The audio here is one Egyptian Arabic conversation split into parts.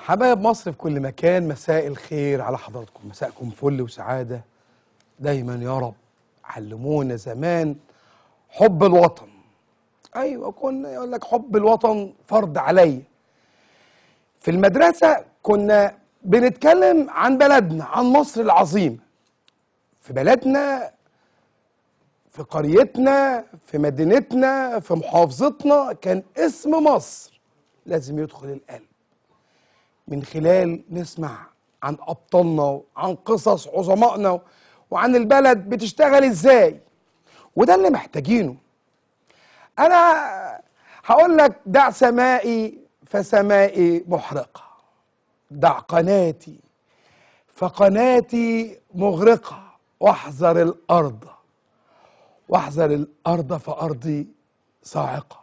حبايب مصر في كل مكان مساء الخير على حضراتكم مساءكم فل وسعادة دايما يا رب علمونا زمان حب الوطن ايوه كنا يقول لك حب الوطن فرض عليا في المدرسة كنا بنتكلم عن بلدنا عن مصر العظيمة في بلدنا في قريتنا في مدينتنا في محافظتنا كان اسم مصر لازم يدخل القلب من خلال نسمع عن أبطالنا وعن قصص عظمائنا وعن البلد بتشتغل ازاي وده اللي محتاجينه انا هقول لك دع سمائي فسمائي محرقة دع قناتي فقناتي مغرقة واحذر الأرض واحذر الأرض فأرضي صاعقة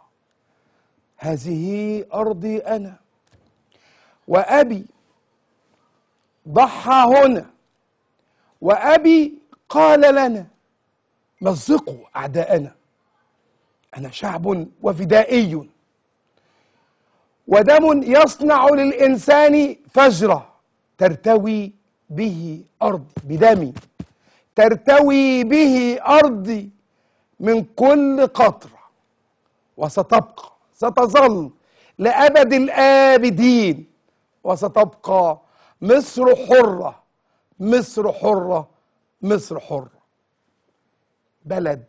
هذه أرضي أنا وأبي ضحى هنا وأبي قال لنا مزقوا أعداءنا أنا شعب وفدائي ودم يصنع للإنسان فجرة ترتوي به أرضي بدمي ترتوي به أرضي من كل قطرة وستبقى ستظل لأبد الآبدين وستبقى مصر حرة مصر حرة مصر حرة بلد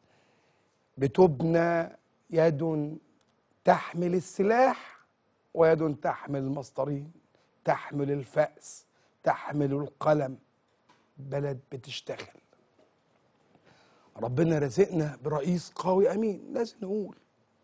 بتبنى يد تحمل السلاح ويد تحمل المسطرين تحمل الفأس تحمل القلم بلد بتشتغل ربنا رزقنا برئيس قوي امين لازم نقول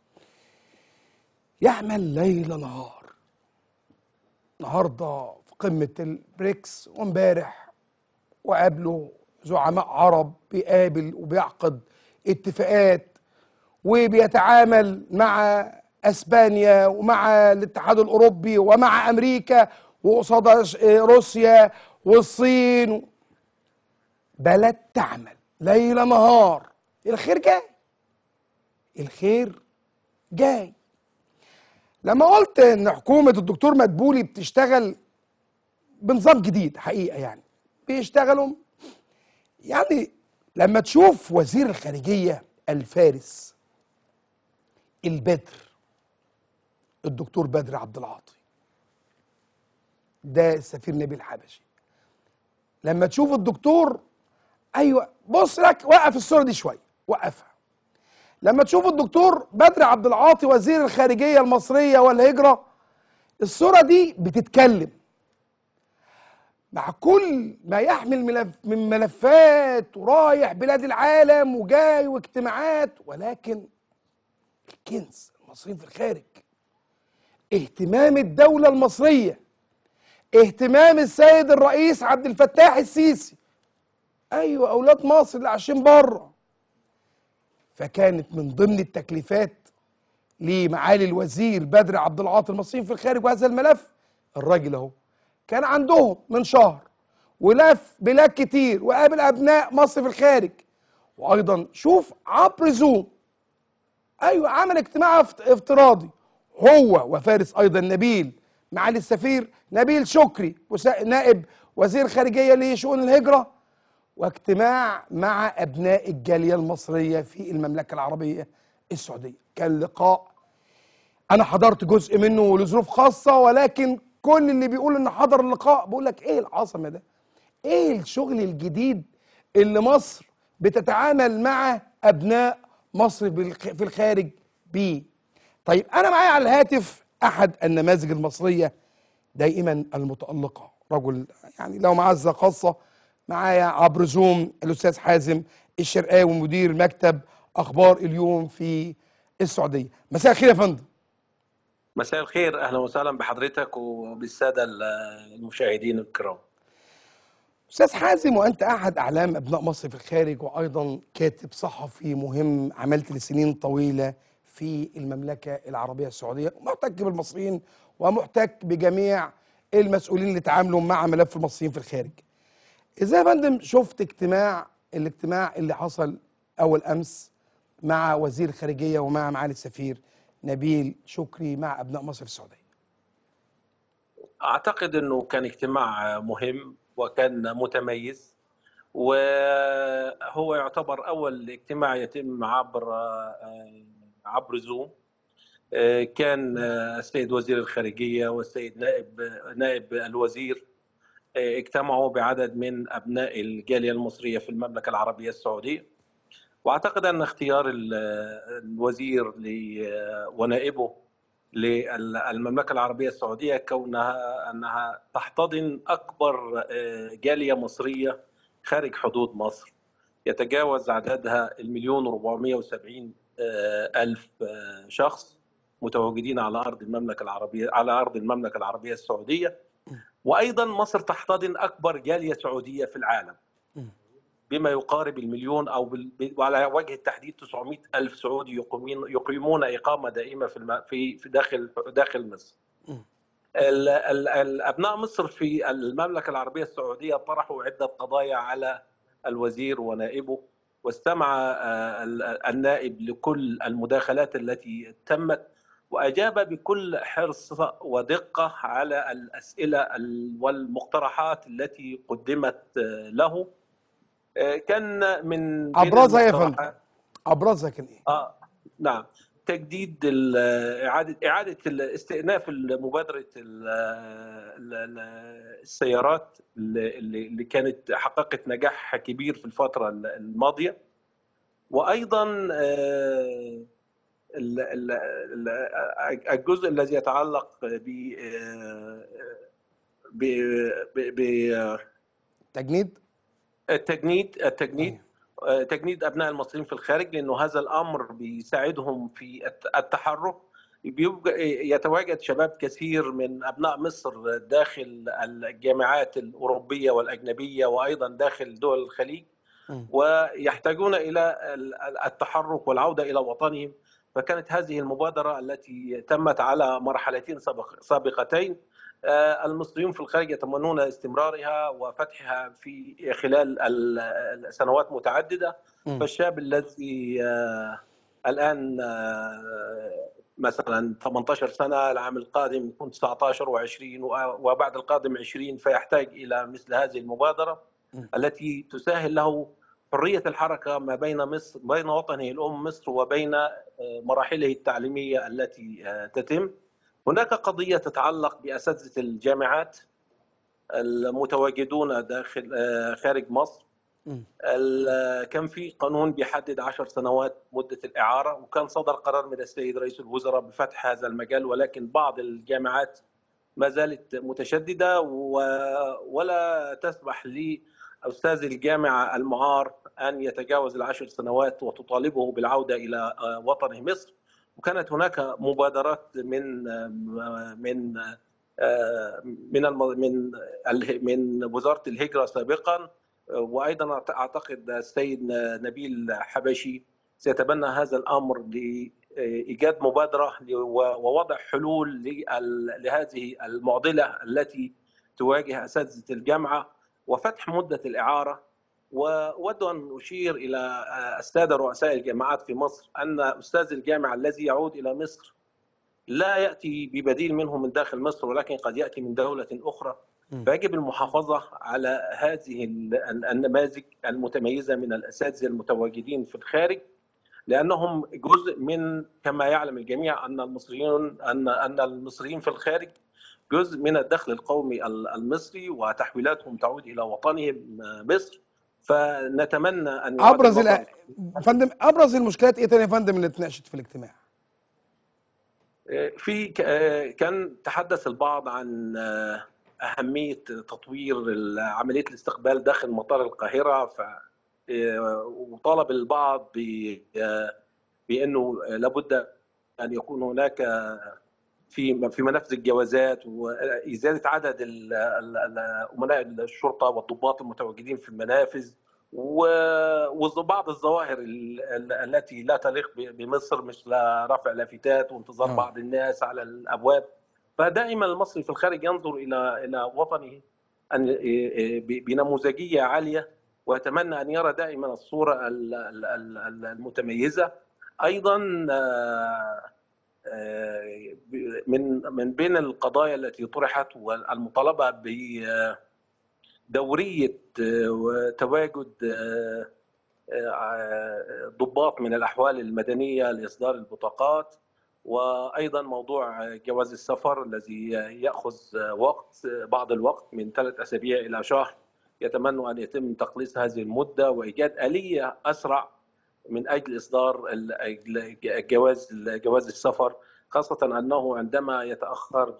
يعمل ليل نهار النهارده في قمه البريكس وامبارح وقابله زعماء عرب بيقابل وبيعقد اتفاقات وبيتعامل مع اسبانيا ومع الاتحاد الاوروبي ومع امريكا وقصاد روسيا والصين بلد تعمل ليل نهار الخير جاي الخير جاي لما قلت ان حكومه الدكتور مدبولي بتشتغل بنظام جديد حقيقه يعني بيشتغلوا يعني لما تشوف وزير الخارجيه الفارس البدر الدكتور بدر عبد العاطي ده السفير نبيل الحبشي لما تشوف الدكتور ايوه بص لك وقف الصوره دي شويه وقفها لما تشوف الدكتور بدر عبد العاطي وزير الخارجيه المصريه والهجره الصوره دي بتتكلم مع كل ما يحمل ملف من ملفات ورايح بلاد العالم وجاي واجتماعات ولكن الكنز المصريين في الخارج اهتمام الدولة المصرية اهتمام السيد الرئيس عبد الفتاح السيسي ايوه اولاد مصر اللي عايشين بره فكانت من ضمن التكليفات لمعالي الوزير بدر عبد العاطي المصريين في الخارج وهذا الملف الراجل اهو كان عندهم من شهر ولف بلاد كتير وقابل ابناء مصر في الخارج وايضا شوف عبر زوم ايوه عمل اجتماع افتراضي هو وفارس ايضا نبيل معالي السفير نبيل شكري نائب وزير خارجيه لشؤون الهجره واجتماع مع ابناء الجاليه المصريه في المملكه العربيه السعوديه كان لقاء انا حضرت جزء منه لظروف خاصه ولكن كل اللي بيقول ان حضر اللقاء بقول لك ايه العظمه ده ايه الشغل الجديد اللي مصر بتتعامل مع ابناء مصر في الخارج بيه طيب انا معايا على الهاتف احد النماذج المصريه دائما المتالقه رجل يعني له معزه خاصه معايا عبر زوم الاستاذ حازم الشرقاوي مدير مكتب اخبار اليوم في السعوديه مساء الخير يا فندم مساء الخير اهلا وسهلا بحضرتك وبالساده المشاهدين الكرام استاذ حازم وانت احد اعلام ابناء مصر في الخارج وايضا كاتب صحفي مهم عملت لسنين طويله في المملكه العربيه السعوديه محتك بالمصريين ومحتك بجميع المسؤولين اللي تعاملوا مع ملف المصريين في الخارج. ازاي يا فندم شفت اجتماع الاجتماع اللي حصل اول امس مع وزير الخارجيه ومع معالي السفير نبيل شكري مع ابناء مصر في السعوديه؟ اعتقد انه كان اجتماع مهم وكان متميز وهو يعتبر اول اجتماع يتم عبر عبر زوم كان السيد وزير الخارجيه والسيد نائب نائب الوزير اجتمعوا بعدد من ابناء الجاليه المصريه في المملكه العربيه السعوديه واعتقد ان اختيار الوزير ونائبه للمملكه العربيه السعوديه كونها انها تحتضن اكبر جاليه مصريه خارج حدود مصر يتجاوز عددها المليون و470 الف شخص متواجدين على ارض المملكه العربيه على ارض المملكه العربيه السعوديه وايضا مصر تحتضن اكبر جاليه سعوديه في العالم بما يقارب المليون او بال... وعلى وجه التحديد 900 الف سعودي يقيمون يقيمون اقامه دائمه في الم... في في داخل داخل مصر. ال... ال... الابناء مصر في المملكه العربيه السعوديه طرحوا عده قضايا على الوزير ونائبه واستمع النائب لكل المداخلات التي تمت واجاب بكل حرص ودقه على الاسئله والمقترحات التي قدمت له كان من ابرزها يا فندم ابرزها كان ايه؟ اه نعم تجديد اعاده اعاده استئناف مبادره السيارات اللي كانت حققت نجاح كبير في الفتره الماضيه وايضا الجزء الذي يتعلق ب ب تجنيد التجنيد التجنيد تجنيد ابناء المصريين في الخارج لانه هذا الامر بيساعدهم في التحرك يتواجد شباب كثير من ابناء مصر داخل الجامعات الاوروبيه والاجنبيه وايضا داخل دول الخليج ويحتاجون الى التحرك والعوده الى وطنهم فكانت هذه المبادره التي تمت على مرحلتين سابقتين المصريون في الخارج يتمنون استمرارها وفتحها في خلال السنوات متعدده فالشاب الذي الان مثلا 18 سنه العام القادم يكون 19 و20 وبعد القادم 20 فيحتاج الى مثل هذه المبادره التي تسهل له حريه الحركه ما بين مصر بين وطنه الام مصر وبين مراحله التعليميه التي تتم هناك قضيه تتعلق باساتذه الجامعات المتواجدون داخل خارج مصر كان في قانون بيحدد 10 سنوات مده الاعاره وكان صدر قرار من السيد رئيس الوزراء بفتح هذا المجال ولكن بعض الجامعات ما زالت متشدده ولا تسمح لاستاذ الجامعه المعار ان يتجاوز العشر سنوات وتطالبه بالعوده الى وطنه مصر وكانت هناك مبادرات من من من من من وزاره الهجره سابقا وايضا اعتقد السيد نبيل حبشي سيتبنى هذا الامر لايجاد مبادره ووضع حلول لهذه المعضله التي تواجه اساتذه الجامعه وفتح مده الاعاره واود ان اشير الى الساده رؤساء الجامعات في مصر ان استاذ الجامعه الذي يعود الى مصر لا ياتي ببديل منه من داخل مصر ولكن قد ياتي من دوله اخرى فيجب المحافظه على هذه النماذج المتميزه من الاساتذه المتواجدين في الخارج لانهم جزء من كما يعلم الجميع ان المصريون ان ان المصريين في الخارج جزء من الدخل القومي المصري وتحويلاتهم تعود الى وطنهم مصر فنتمنى ان ابرز الأ... فندم ابرز المشكلات ايه تاني يا فندم اللي اتناقشت في الاجتماع؟ في كان تحدث البعض عن اهميه تطوير عمليه الاستقبال داخل مطار القاهره ف وطالب البعض بانه لابد ان يكون هناك في في منافذ الجوازات وازاله عدد امناء الشرطه والضباط المتواجدين في المنافذ وبعض الظواهر التي لا تليق بمصر مثل رفع لافتات وانتظار بعض الناس على الابواب فدائما المصري في الخارج ينظر الى الى وطنه ان بنموذجيه عاليه ويتمنى ان يرى دائما الصوره المتميزه ايضا من من بين القضايا التي طرحت والمطالبه بدوريه وتواجد ضباط من الاحوال المدنيه لاصدار البطاقات وايضا موضوع جواز السفر الذي ياخذ وقت بعض الوقت من ثلاث اسابيع الى شهر يتمنوا ان يتم تقليص هذه المده وايجاد اليه اسرع من اجل اصدار جواز جواز السفر خاصه انه عندما يتاخر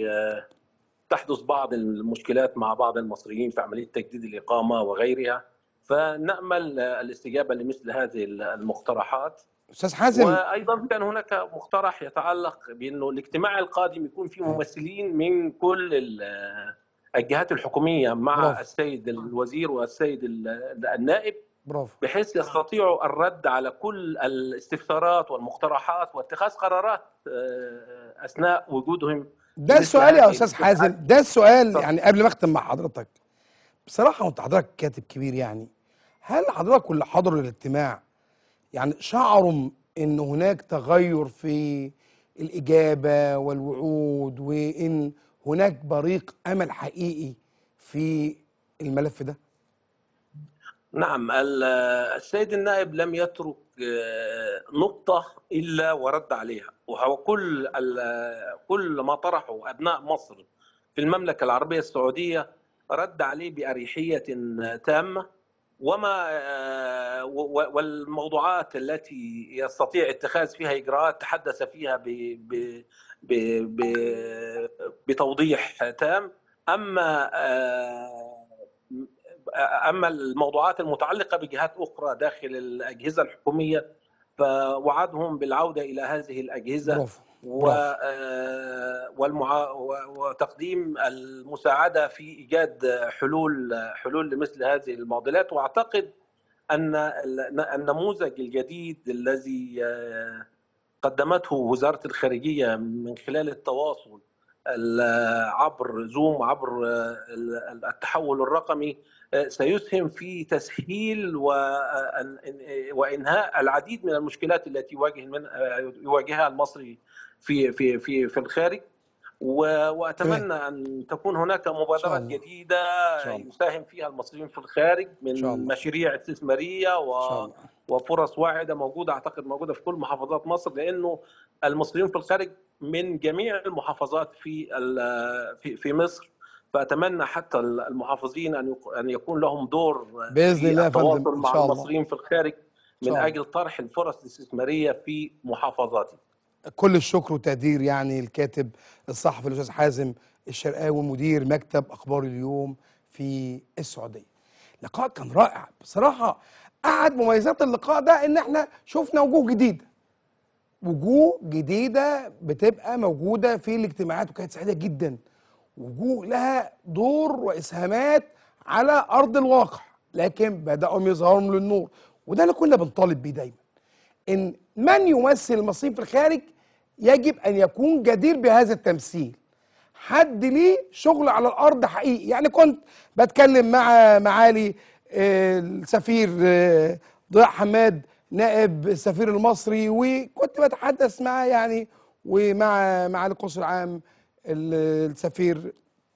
تحدث بعض المشكلات مع بعض المصريين في عمليه تجديد الاقامه وغيرها فنامل الاستجابه لمثل هذه المقترحات استاذ حازم وايضا كان هناك مقترح يتعلق بانه الاجتماع القادم يكون فيه ممثلين من كل الجهات الحكوميه مع برافو. السيد الوزير والسيد النائب برافو بحيث يستطيعوا الرد على كل الاستفسارات والمقترحات واتخاذ قرارات آه، اثناء وجودهم ده مثل السؤال يا هذه استاذ الاجتماعات. حازم ده السؤال اتفضل. يعني قبل ما اختم مع حضرتك بصراحه وانت حضرتك كاتب كبير يعني هل حضرتك واللي حضروا الاجتماع يعني شعروا ان هناك تغير في الاجابه والوعود وان هناك بريق امل حقيقي في الملف ده نعم ال- السيد النائب لم يترك آه، نقطة إلا ورد عليها وهو كل ال- كل ما طرحه أبناء مصر في المملكة العربية السعودية رد عليه بأريحية تامة وما آه، و- و- والموضوعات التي يستطيع اتخاذ فيها إجراءات تحدث فيها ب ب ب ب بتوضيح تام أما آه، اما الموضوعات المتعلقه بجهات اخرى داخل الاجهزه الحكوميه فوعدهم بالعوده الى هذه الاجهزه برافو و برافو. آه، والمعا... و- وتقديم المساعده في ايجاد حلول حلول لمثل هذه المعضلات واعتقد ان ال- النموذج الجديد الذي آه، قدمته وزاره الخارجيه من خلال التواصل ال- عبر زوم عبر آه، ال- التحول الرقمي آه، سيسهم في تسهيل وأن- وانهاء العديد من المشكلات التي يواجه من آه، يواجهها المصري في في في في الخارج و- واتمنى ان تكون هناك مبادرات الله. جديده شاء الله. يساهم فيها المصريين في الخارج إن شاء من الله. مشاريع استثماريه و ان شاء الله وفرص واعده موجوده اعتقد موجوده في كل محافظات مصر لانه المصريين في الخارج من جميع المحافظات في ال- في في مصر فاتمنى حتى المحافظين ان يك- ان يكون لهم دور بإذن في الله يا فندم، التواصل إن مع شاء الله. المصريين في الخارج شاء من الله. اجل طرح الفرص الاستثماريه في محافظاتهم كل الشكر والتقدير يعني الكاتب الصحفي الاستاذ حازم الشرقاوي مدير مكتب اخبار اليوم في السعوديه. لقاء كان رائع بصراحه احد مميزات اللقاء ده ان احنا شفنا وجوه جديده. وجوه جديده بتبقى موجوده في الاجتماعات وكانت سعيده جدا. وجوه لها دور واسهامات على ارض الواقع لكن بداوا يظهروا للنور وده اللي كنا بنطالب بيه دايما. ان من يمثل المصريين في الخارج يجب ان يكون جدير بهذا التمثيل حد ليه شغل على الارض حقيقي يعني كنت بتكلم مع معالي آه، السفير آه، ضياء حماد نائب السفير المصري وكنت بتحدث معاه يعني ومع معالي القنصل العام ال- السفير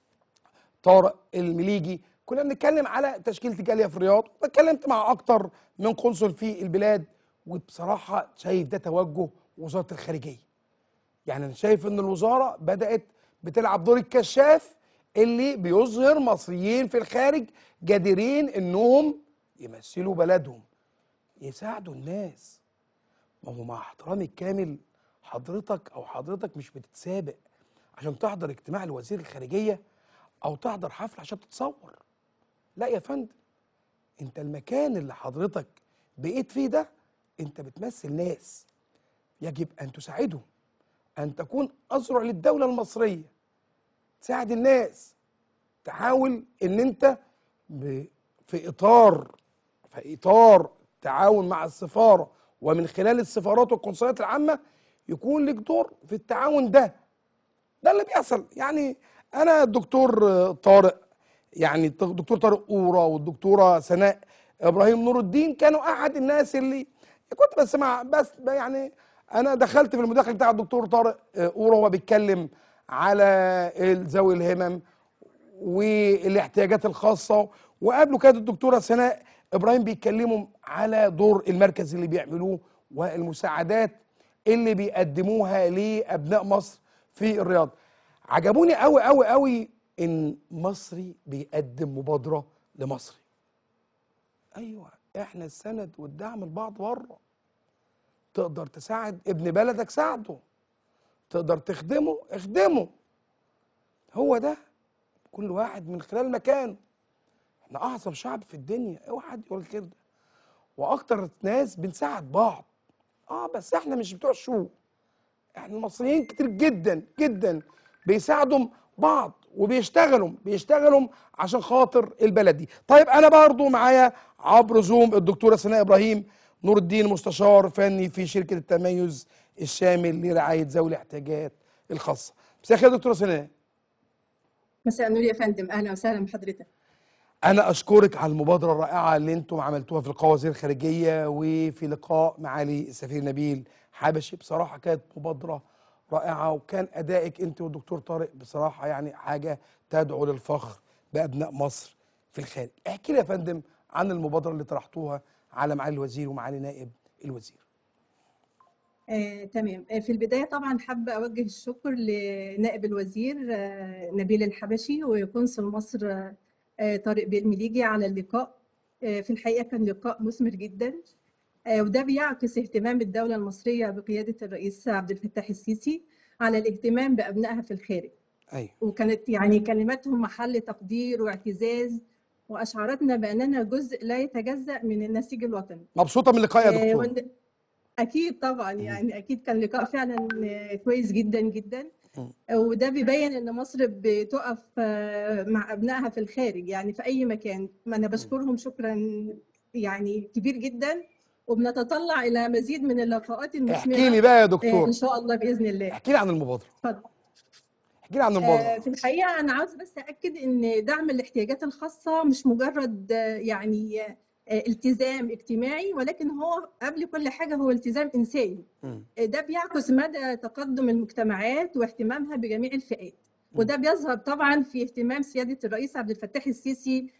طارق المليجي كنا بنتكلم على تشكيله الجاليه في الرياض واتكلمت مع اكتر من قنصل في البلاد وبصراحه شايف ده توجه وزاره الخارجيه يعني انا شايف ان الوزاره بدات بتلعب دور الكشاف اللي بيظهر مصريين في الخارج جديرين انهم يمثلوا بلدهم يساعدوا الناس ما هو مع احترامي الكامل حضرتك او حضرتك مش بتتسابق عشان تحضر اجتماع لوزير الخارجيه او تحضر حفله عشان تتصور لا يا فندم انت المكان اللي حضرتك بقيت فيه ده انت بتمثل ناس يجب ان تساعدهم ان تكون اذرع للدوله المصريه تساعد الناس تحاول ان انت ب- في اطار في اطار تعاون مع السفاره ومن خلال السفارات والقنصليات العامه يكون لك دور في التعاون ده ده اللي بيحصل يعني انا الدكتور آه، طارق يعني الدكتور طارق قوره والدكتوره سناء ابراهيم نور الدين كانوا احد الناس اللي كنت بسمع بس يعني انا دخلت في المداخله بتاع الدكتور طارق آه، اورا وهو بيتكلم على ال- ذوي الهمم والاحتياجات الخاصه وقبله كانت الدكتوره سناء ابراهيم بيتكلموا على دور المركز اللي بيعملوه والمساعدات اللي بيقدموها لابناء مصر في الرياض عجبوني قوي قوي قوي ان مصري بيقدم مبادره لمصري ايوه احنا السند والدعم لبعض بره تقدر تساعد ابن بلدك ساعده تقدر تخدمه اخدمه هو ده كل واحد من خلال مكانه احنا اعظم شعب في الدنيا اوعى حد يقول كده واكتر ناس بنساعد بعض اه بس احنا مش بتوع شو احنا المصريين كتير جدا جدا بيساعدوا بعض وبيشتغلوا بيشتغلوا عشان خاطر البلد دي طيب انا برضو معايا عبر زوم الدكتوره سناء ابراهيم نور الدين مستشار فني في شركه التميز الشامل لرعايه ذوي الاحتياجات الخاصه مساء الخير يا دكتوره سناء مساء النور يا فندم اهلا وسهلا بحضرتك انا اشكرك على المبادره الرائعه اللي انتم عملتوها في لقاء وزير الخارجيه وفي لقاء معالي السفير نبيل حبشي بصراحه كانت مبادره رائعه وكان ادائك انت والدكتور طارق بصراحه يعني حاجه تدعو للفخر بابناء مصر في الخارج احكي لي يا فندم عن المبادره اللي طرحتوها على معالي الوزير ومعالي نائب الوزير آه، تمام آه، في البدايه طبعا حابه اوجه الشكر لنائب الوزير آه، نبيل الحبشي وقنصل مصر آه، طارق بالمليجي على اللقاء آه، في الحقيقه كان لقاء مثمر جدا آه، وده بيعكس اهتمام الدوله المصريه بقياده الرئيس عبد الفتاح السيسي على الاهتمام بابنائها في الخارج ايوه وكانت يعني كلماتهم محل تقدير واعتزاز واشعرتنا باننا جزء لا يتجزا من النسيج الوطني مبسوطه من اللقاء يا آه، دكتور وإن- أكيد طبعا يعني أكيد كان لقاء فعلا آه، كويس جدا جدا مم. وده بيبين إن مصر بتقف آه، مع أبنائها في الخارج يعني في أي مكان ما أنا بشكرهم شكرا يعني كبير جدا وبنتطلع إلى مزيد من اللقاءات احكي لي المثمرة بقى يا آه، دكتور إن شاء الله بإذن الله احكي لي عن المبادره اتفضل احكي لي عن آه، المبادره في الحقيقة أنا عاوز بس أكد إن دعم الاحتياجات الخاصة مش مجرد آه، يعني آه، التزام اجتماعي ولكن هو قبل كل حاجة هو التزام إنساني مم. آه، ده بيعكس مدى تقدم المجتمعات واهتمامها بجميع الفئات وده بيظهر طبعا في اهتمام سيادة الرئيس عبد الفتاح السيسي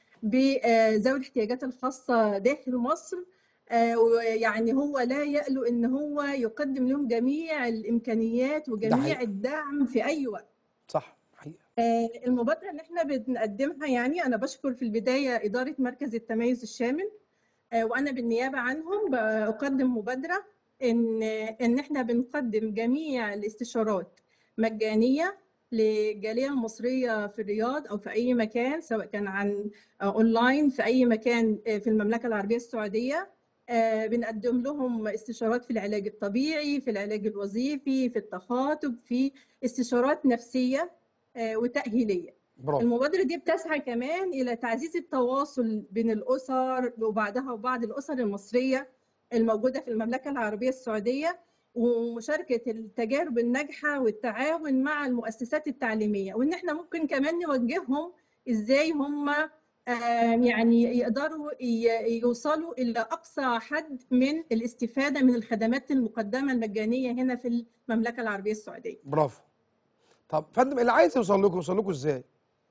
بذوي الاحتياجات الخاصة داخل مصر آه، ويعني هو لا يألو إن هو يقدم لهم جميع الإمكانيات وجميع حقيقي. الدعم في أي وقت صح حقيقه آه، المبادرة اللي احنا بنقدمها يعني أنا بشكر في البداية إدارة مركز التميز الشامل آه، وأنا بالنيابة عنهم بقدم مبادرة إن إن احنا بنقدم جميع الاستشارات مجانية للجالية المصرية في الرياض أو في أي مكان سواء كان عن آه، أونلاين في أي مكان آه، في المملكة العربية السعودية آه، بنقدم لهم استشارات في العلاج الطبيعي في العلاج الوظيفي في التخاطب في استشارات نفسية آه، وتأهيلية برافو المبادرة دي بتسعى كمان إلى تعزيز التواصل بين الأسر وبعضها وبعض الأسر المصرية الموجودة في المملكة العربية السعودية ومشاركة التجارب الناجحة والتعاون مع المؤسسات التعليمية وإن إحنا ممكن كمان نوجههم إزاي هم آه، يعني يقدروا ي- يوصلوا إلى أقصى حد من الاستفادة من الخدمات المقدمة المجانية هنا في المملكة العربية السعودية برافو طب فندم اللي عايز يوصل لكم يوصل لكم ازاي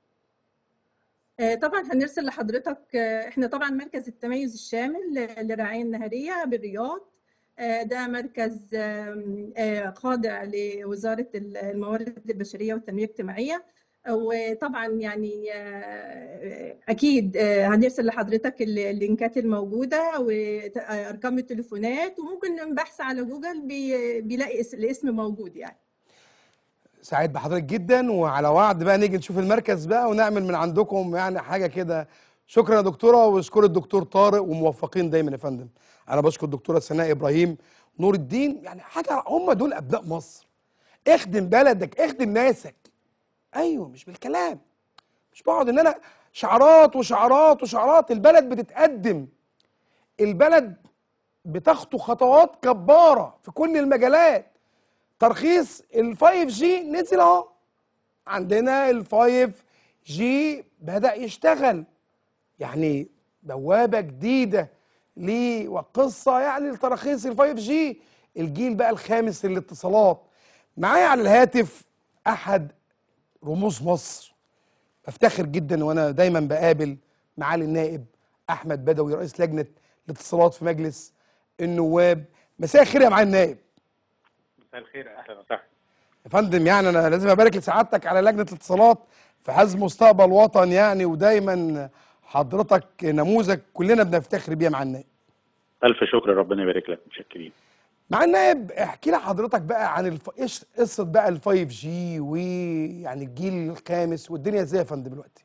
آه، طبعا هنرسل لحضرتك آه، احنا طبعا مركز التميز الشامل ل- للرعاية النهارية بالرياض آه، ده مركز آم، آه، خاضع لوزارة ال- الموارد البشرية والتنمية الاجتماعية وطبعا يعني آه، اكيد آه، هنرسل لحضرتك ال- اللينكات الموجودة وارقام التليفونات وممكن بحث على جوجل بي- بيلاقي اس- الاسم موجود يعني سعيد بحضرتك جدا وعلى وعد بقى نيجي نشوف المركز بقى ونعمل من عندكم يعني حاجه كده شكرا يا دكتوره واشكر الدكتور طارق وموفقين دايما يا فندم انا بشكر الدكتوره سناء ابراهيم نور الدين يعني حاجه هم دول ابناء مصر اخدم بلدك اخدم ناسك ايوه مش بالكلام مش بقعد ان انا شعارات وشعارات وشعارات البلد بتتقدم البلد بتخطو خطوات جباره في كل المجالات ترخيص ال 5 جي نزل اهو عندنا ال 5 جي بدأ يشتغل يعني بوابة جديدة ليه وقصة يعني لتراخيص ال 5 جي الجيل بقى الخامس للاتصالات معايا على الهاتف احد رموز مصر بفتخر جدا وانا دايما بقابل معالي النائب احمد بدوي رئيس لجنه الاتصالات في مجلس النواب مساء الخير يا معالي النائب مساء الخير اهلا وسهلا يا فندم يعني انا لازم ابارك لسعادتك على لجنه الاتصالات في حزم مستقبل وطن يعني ودايما حضرتك نموذج كلنا بنفتخر بيه مع النائب الف شكر ربنا يبارك لك متشكرين مع النائب احكي لي حضرتك بقى عن الف... ايش قصه بقى ال 5 جي ويعني الجيل الخامس والدنيا ازاي يا فندم دلوقتي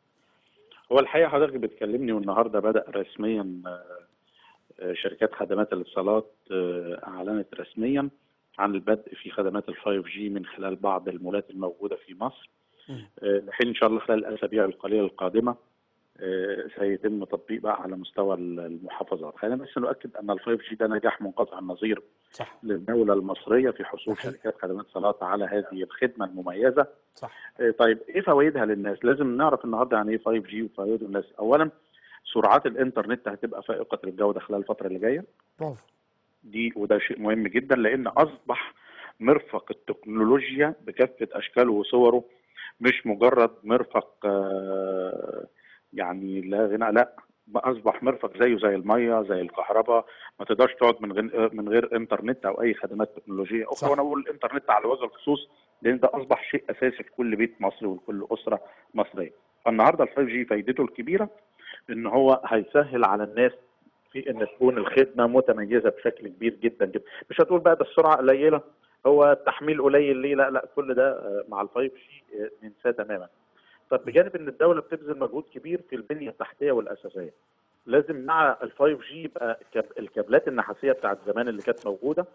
هو الحقيقه حضرتك بتكلمني والنهارده بدا رسميا آه، آه، شركات خدمات الاتصالات آه، اعلنت رسميا عن البدء في خدمات ال 5 جي من خلال بعض المولات الموجوده في مصر مم. آه، الحين ان شاء الله خلال الاسابيع القليله القادمه آه، سيتم تطبيق بقى على مستوى المحافظات خلينا بس نؤكد ان ال 5 جي ده نجاح منقطع النظير صح للدوله المصريه في حصول صحيح. شركات خدمات اتصالات على هذه الخدمه المميزه صح آه، طيب ايه فوائدها للناس؟ لازم نعرف النهارده يعني ايه 5 جي وفوائده للناس. اولا سرعات الانترنت هتبقى فائقه الجوده خلال الفتره اللي جايه برافو دي وده شيء مهم جدا لان اصبح مرفق التكنولوجيا بكافه اشكاله وصوره مش مجرد مرفق آه، يعني لا غنى لا بقى اصبح مرفق زيه زي الميه زي الكهرباء ما تقدرش تقعد من غير من غير انترنت او اي خدمات تكنولوجيه اخرى صح. وانا بقول الانترنت على وجه الخصوص لان ده اصبح شيء اساسي في كل بيت مصري وكل اسره مصريه فالنهارده ال 5 جي فايدته الكبيره ان هو هيسهل على الناس في ان تكون الخدمه متميزه بشكل كبير جدا جدا مش هتقول بقى ده السرعه قليله هو التحميل قليل ليه لا لا كل ده آه، مع ال 5 جي آه، ننساه تماما طب بجانب ان الدوله بتبذل مجهود كبير في البنيه التحتيه والاساسيه لازم مع ال 5 جي يبقى كاب- الكابلات النحاسيه بتاعت زمان اللي كانت موجوده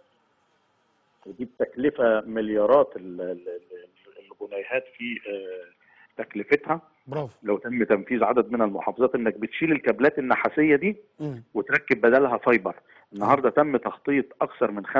ودي بتكلفه مليارات ال- ال- ال- الجنيهات في آه، تكلفتها برافو لو تم تنفيذ عدد من المحافظات انك بتشيل الكابلات النحاسيه دي مم. وتركب بدلها فايبر النهارده تم تخطيط اكثر من 85%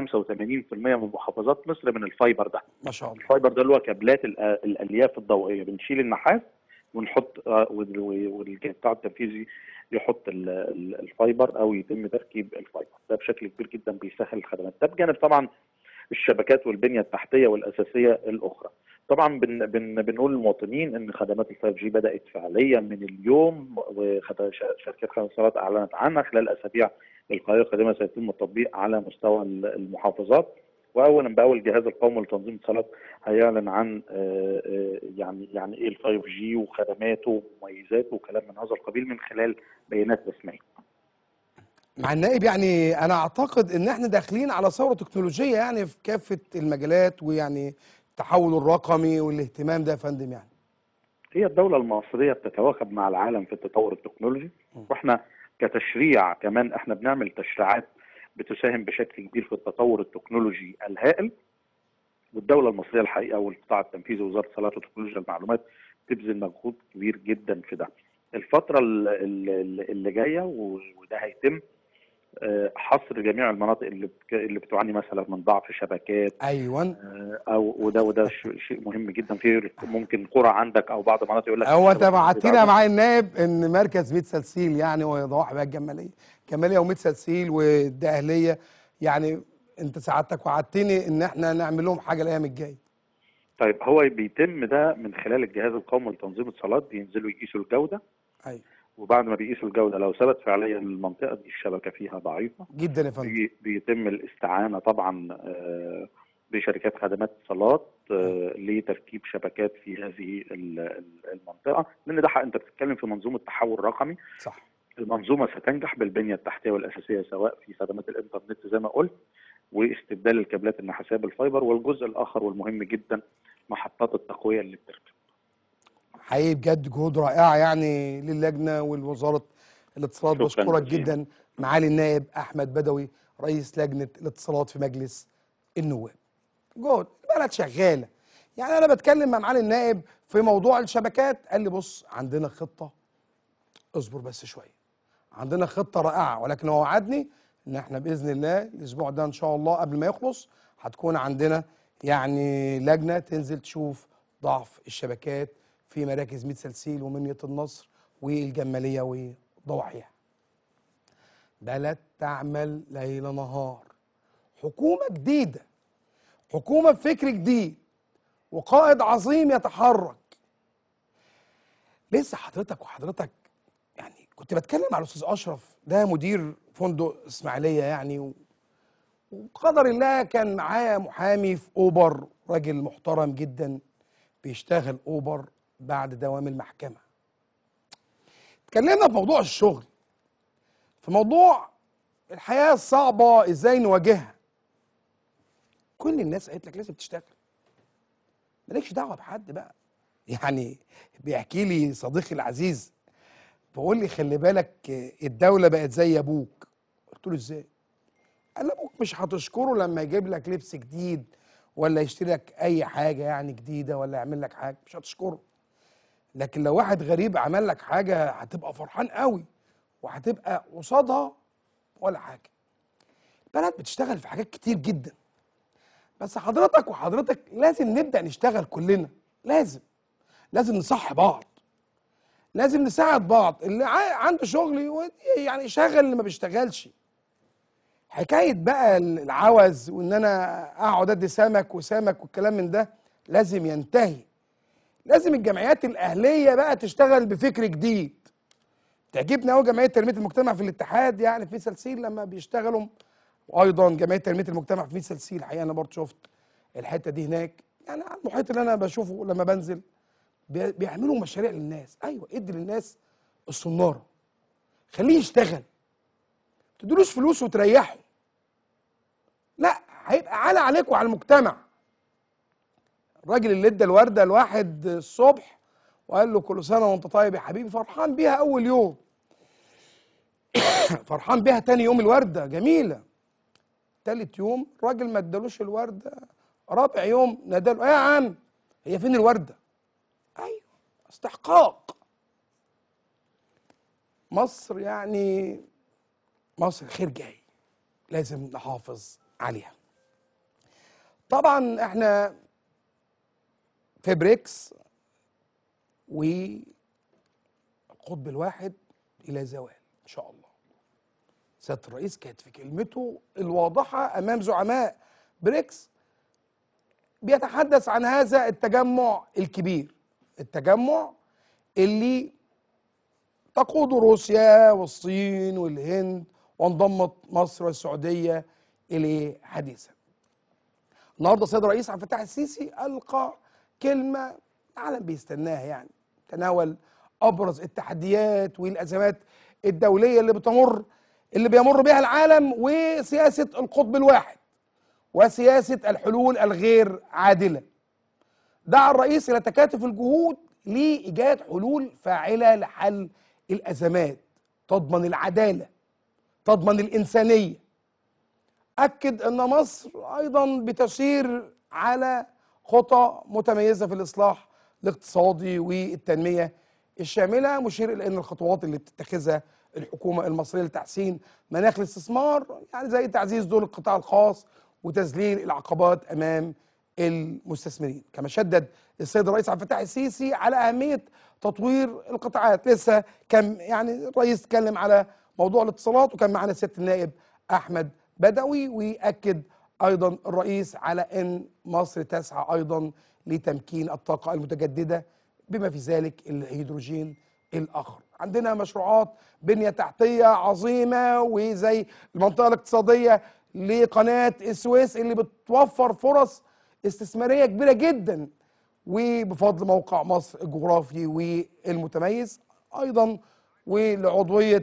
من محافظات مصر من الفايبر ده ما شاء الله الفايبر ده اللي هو كابلات الأ- الالياف الضوئيه بنشيل النحاس ونحط آه، وال- والقطاع التنفيذي يحط ال- ال- الفايبر او يتم تركيب الفايبر ده بشكل كبير جدا بيسهل الخدمات ده بجانب طبعا الشبكات والبنيه التحتيه والاساسيه الاخرى طبعا بن بن بنقول للمواطنين ان خدمات ال 5 جي بدات فعليا من اليوم وشركات خدمات الاتصالات اعلنت عنها خلال الاسابيع القليله القادمه سيتم التطبيق على مستوى ال- المحافظات واولا باول الجهاز القومي لتنظيم الاتصالات هيعلن عن آه، آه، يعني يعني ايه ال 5 جي وخدماته ومميزاته وكلام من هذا القبيل من خلال بيانات رسميه. مع النائب يعني انا اعتقد ان احنا داخلين على ثوره تكنولوجيه يعني في كافه المجالات ويعني التحول الرقمي والاهتمام ده يا فندم يعني هي الدولة المصرية بتتواكب مع العالم في التطور التكنولوجي واحنا كتشريع كمان احنا بنعمل تشريعات بتساهم بشكل كبير في التطور التكنولوجي الهائل والدولة المصرية الحقيقة والقطاع التنفيذي ووزارة الاتصالات وتكنولوجيا المعلومات تبذل مجهود كبير جدا في ده. الفترة ال- ال- اللي جاية و- وده هيتم آه، حصر جميع المناطق اللي بك- اللي بتعاني مثلا من ضعف شبكات ايوه آه، او وده وده ش- شيء مهم جدا في ممكن قرى عندك او بعض المناطق يقول لك هو انت الشبكة بعتينا بتاعتك- معايا النائب ان مركز ميت سلسيل يعني وضواحي بقى الجماليه جماليه وميت سلسيل والدقهليه يعني انت سعادتك وعدتني ان احنا نعمل لهم حاجه الايام الجايه طيب هو بيتم ده من خلال الجهاز القومي لتنظيم الاتصالات بينزلوا يقيسوا الجوده ايوه وبعد ما بيقيسوا الجوده لو ثبت فعليا المنطقه دي الشبكه فيها ضعيفه جدا يا فندم بي- بيتم الاستعانه طبعا آه، بشركات خدمات اتصالات آه، لتركيب شبكات في هذه ال- ال- المنطقه لان ده حق انت بتتكلم في منظومه تحول رقمي صح المنظومه ستنجح بالبنيه التحتيه والاساسيه سواء في خدمات الانترنت زي ما قلت واستبدال الكابلات النحاسيه بالفايبر والجزء الاخر والمهم جدا محطات التقويه اللي بتركب حقيقي بجد جهود رائعه يعني للجنه والوزاره الاتصالات شكراً بشكرك جزيلاً. جدا معالي النائب احمد بدوي رئيس لجنه الاتصالات في مجلس النواب جهد البلد شغاله يعني انا بتكلم مع معالي النائب في موضوع الشبكات قال لي بص عندنا خطه اصبر بس شويه عندنا خطه رائعه ولكن هو وعدني ان احنا باذن الله الاسبوع ده ان شاء الله قبل ما يخلص هتكون عندنا يعني لجنه تنزل تشوف ضعف الشبكات في مراكز ميت سلسيل ومنيه النصر والجماليه وضواحيها بلد تعمل ليل نهار حكومه جديده حكومه بفكر جديد وقائد عظيم يتحرك لسه حضرتك وحضرتك يعني كنت بتكلم على الاستاذ اشرف ده مدير فندق اسماعيليه يعني و... وقدر الله كان معاه محامي في اوبر راجل محترم جدا بيشتغل اوبر بعد دوام المحكمه اتكلمنا في موضوع الشغل في موضوع الحياه الصعبه ازاي نواجهها كل الناس قالت لك لازم تشتغل مالكش دعوه بحد بقى يعني بيحكي لي صديقي العزيز بقول لي خلي بالك الدوله بقت زي ابوك قلت له ازاي قال لي ابوك مش هتشكره لما يجيب لك لبس جديد ولا يشتري لك اي حاجه يعني جديده ولا يعمل لك حاجه مش هتشكره لكن لو واحد غريب عمل لك حاجه هتبقى فرحان قوي وهتبقى قصادها ولا حاجه البلد بتشتغل في حاجات كتير جدا بس حضرتك وحضرتك لازم نبدا نشتغل كلنا لازم لازم نصح بعض لازم نساعد بعض اللي ع- عنده شغل يود- يعني يشغل اللي ما بيشتغلش حكايه بقى العوز وان انا اقعد ادي سمك وسمك والكلام من ده لازم ينتهي لازم الجمعيات الاهليه بقى تشتغل بفكر جديد تعجبني قوي جمعيه تنميه المجتمع في الاتحاد يعني في سلسيل لما بيشتغلوا وايضا جمعيه تنميه المجتمع في سلسيل الحقيقه انا برضه شفت الحته دي هناك يعني على المحيط اللي انا بشوفه لما بنزل بي- بيعملوا مشاريع للناس ايوه ادي للناس الصناره خليه يشتغل ما تدلوش فلوس وتريحه لا هيبقى على عليك وعلى المجتمع الراجل اللي ادى الورده لواحد الصبح وقال له كل سنه وانت طيب يا حبيبي فرحان بيها اول يوم فرحان بيها تاني يوم الورده جميله تالت يوم الراجل ما ادالوش الورده رابع يوم ناداله ايه يا عم هي فين الورده ايوه استحقاق مصر يعني مصر خير جاي لازم نحافظ عليها طبعا احنا في بريكس والقطب الواحد الى زوال ان شاء الله سياده الرئيس كانت في كلمته الواضحه امام زعماء بريكس بيتحدث عن هذا التجمع الكبير التجمع اللي تقوده روسيا والصين والهند وانضمت مصر والسعوديه اليه حديثا. النهارده السيد الرئيس عبد الفتاح السيسي القى كلمه العالم بيستناها يعني تناول ابرز التحديات والازمات الدوليه اللي بتمر اللي بيمر بها العالم وسياسه القطب الواحد وسياسه الحلول الغير عادله. دعا الرئيس الى تكاتف الجهود لايجاد حلول فاعله لحل الازمات تضمن العداله تضمن الانسانيه اكد ان مصر ايضا بتسير على خطى متميزه في الاصلاح الاقتصادي والتنميه الشامله مشير الى ان الخطوات اللي بتتخذها الحكومه المصريه لتحسين مناخ الاستثمار يعني زي تعزيز دور القطاع الخاص وتذليل العقبات امام المستثمرين كما شدد السيد الرئيس عبد الفتاح السيسي على اهميه تطوير القطاعات لسه كان يعني الرئيس اتكلم على موضوع الاتصالات وكان معنا سياده النائب احمد بدوي ويأكد ايضا الرئيس على ان مصر تسعى ايضا لتمكين الطاقه المتجدده بما في ذلك الهيدروجين الاخر عندنا مشروعات بنيه تحتيه عظيمه وزي المنطقه الاقتصاديه لقناه السويس اللي بتوفر فرص استثماريه كبيره جدا وبفضل موقع مصر الجغرافي والمتميز ايضا ولعضويه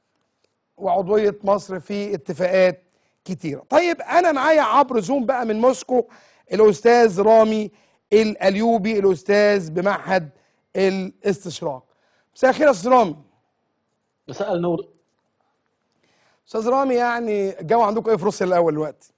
وعضويه مصر في اتفاقات كتيره. طيب انا معايا عبر زوم بقى من موسكو الاستاذ رامي الايوبي الاستاذ بمعهد الاستشراق. مساء الخير يا استاذ رامي. مساء النور استاذ رامي يعني الجو عندكم ايه في روسيا الاول دلوقتي؟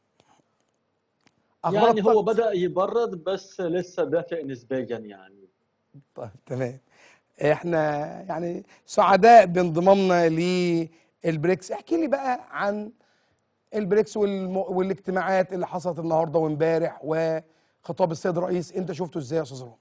أخبار يعني هو الطقس؟ بدأ يبرد بس لسه دافئ نسبيا يعني طيب تمام احنا يعني سعداء بانضمامنا للبريكس احكي لي بقى عن البريكس والم... والاجتماعات اللي حصلت النهارده وامبارح وخطاب السيد الرئيس انت شفته ازاي يا استاذ رامي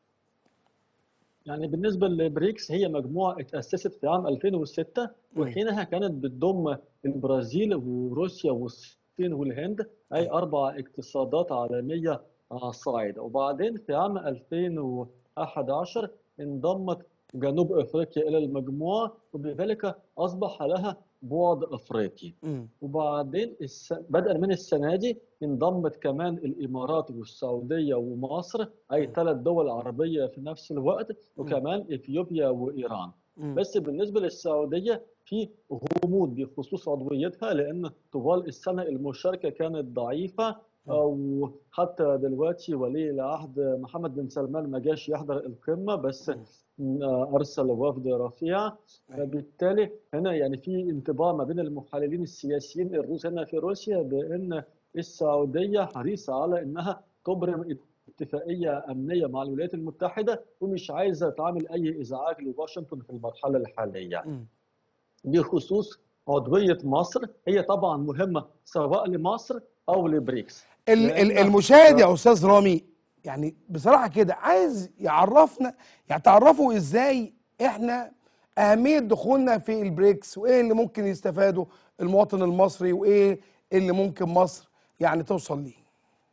يعني بالنسبة لبريكس هي مجموعة اتأسست في عام 2006 وحينها كانت بتضم البرازيل وروسيا والصين الصين والهند أي أربع اقتصادات عالمية آه، صاعدة وبعدين في عام 2011 انضمت جنوب أفريقيا إلى المجموعة وبذلك أصبح لها بعد أفريقي مم. وبعدين الس... بدءا من السنة دي انضمت كمان الإمارات والسعودية ومصر أي ثلاث دول عربية في نفس الوقت وكمان إثيوبيا وإيران مم. بس بالنسبة للسعودية في غموض بخصوص عضويتها لأن طوال السنة المشاركة كانت ضعيفة وحتى دلوقتي ولي العهد محمد بن سلمان ما جاش يحضر القمة بس أرسل وفد رفيع فبالتالي هنا يعني في انطباع ما بين المحللين السياسيين الروس هنا في روسيا بأن السعودية حريصة على أنها تبرم اتفاقية أمنية مع الولايات المتحدة ومش عايزة تعمل أي إزعاج لواشنطن في المرحلة الحالية مم. بخصوص عضوية مصر هي طبعا مهمة سواء لمصر أو لبريكس ال- ال- لأن- المشاهد يا استاذ رامي يعني بصراحه كده عايز يعرفنا يعني تعرفوا ازاي احنا اهميه دخولنا في البريكس وايه اللي ممكن يستفاده المواطن المصري وايه اللي ممكن مصر يعني توصل ليه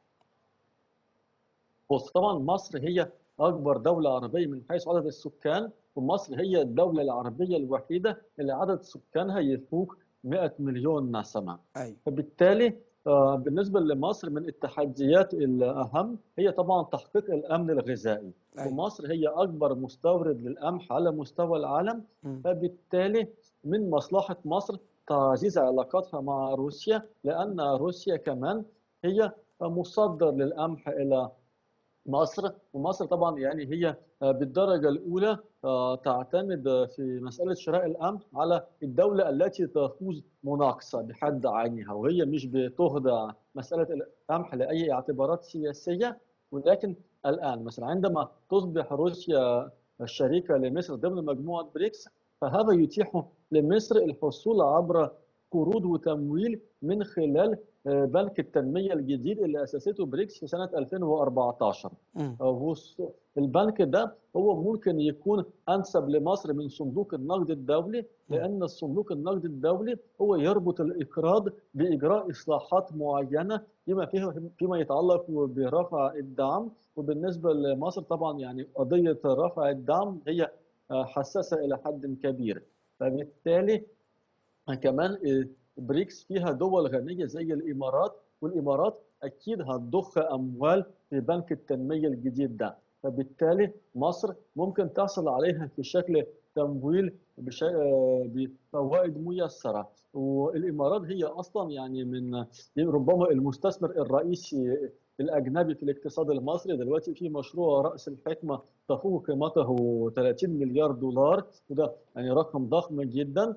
بص طبعا مصر هي أكبر دولة عربية من حيث عدد السكان ومصر هي الدولة العربية الوحيدة اللي عدد سكانها يفوق 100 مليون نسمة ايوه فبالتالي آه، بالنسبة لمصر من التحديات الأهم هي طبعا تحقيق الأمن الغذائي أيوة. ومصر هي أكبر مستورد للقمح على مستوى العالم مم. فبالتالي من مصلحة مصر تعزيز علاقاتها مع روسيا لأن روسيا كمان هي مصدر للقمح إلى مصر ومصر طبعا يعني هي بالدرجة الأولى آه، تعتمد في مسألة شراء القمح على الدولة التي تفوز مناقصة بحد عينها وهي مش بتخضع مسألة القمح لأي اعتبارات سياسية ولكن الآن مثلا عندما تصبح روسيا شريكة لمصر ضمن مجموعة بريكس فهذا يتيح لمصر الحصول عبر قروض وتمويل من خلال آه، بنك التنمية الجديد اللي أسسته بريكس في سنة 2014 مم. هو الس- البنك ده هو ممكن يكون انسب لمصر من صندوق النقد الدولي لان الصندوق النقد الدولي هو يربط الاقراض باجراء اصلاحات معينه بما فيه فيما يتعلق برفع الدعم وبالنسبه لمصر طبعا يعني قضيه رفع الدعم هي آه، حساسه الى حد كبير فبالتالي كمان آه، بريكس فيها دول غنيه زي الامارات والامارات اكيد هتضخ اموال في بنك التنميه الجديد ده فبالتالي مصر ممكن تحصل عليها في شكل تمويل بش- آه، بفوائد ميسره والامارات هي اصلا يعني من ربما المستثمر الرئيسي الاجنبي في الاقتصاد المصري دلوقتي في مشروع راس الحكمه تفوق قيمته 30 مليار دولار وده يعني رقم ضخم جدا